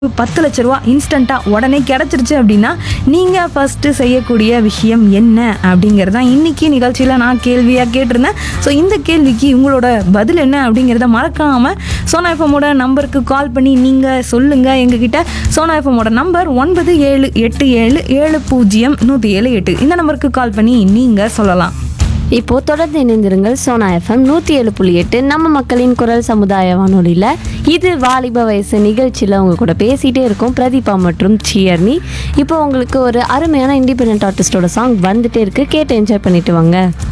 பத்து லட்ச ரூபா இன்ஸ்டண்ட்டாக உடனே கிடச்சிருச்சு அப்படின்னா நீங்கள் ஃபஸ்ட்டு செய்யக்கூடிய விஷயம் என்ன அப்படிங்கிறது தான் இன்றைக்கி நிகழ்ச்சியில் நான் கேள்வியாக கேட்டிருந்தேன் ஸோ இந்த கேள்விக்கு உங்களோட பதில் என்ன அப்படிங்கிறத மறக்காமல் சோனா எஃப்எம்மோட நம்பருக்கு கால் பண்ணி நீங்கள் சொல்லுங்கள் எங்ககிட்ட சோனா எஃப்எம்மோட நம்பர் ஒன்பது ஏழு எட்டு ஏழு ஏழு பூஜ்ஜியம் நூற்றி ஏழு எட்டு இந்த நம்பருக்கு கால் பண்ணி நீங்கள் சொல்லலாம் இப்போ தொடர்ந்து இணைந்திருங்கள் சோனா எஃப்எம் நூற்றி ஏழு புள்ளி எட்டு நம்ம மக்களின் குரல் சமுதாய வானொலியில் இது வாலிப வயசு நிகழ்ச்சியில் உங்க கூட பேசிகிட்டே இருக்கோம் பிரதீபா மற்றும் சியர்னி இப்போ உங்களுக்கு ஒரு அருமையான இண்டிபெண்ட் ஆர்டிஸ்டோட சாங் வந்துட்டே இருக்கு கேட்டு என்ஜாய் பண்ணிட்டு வாங்க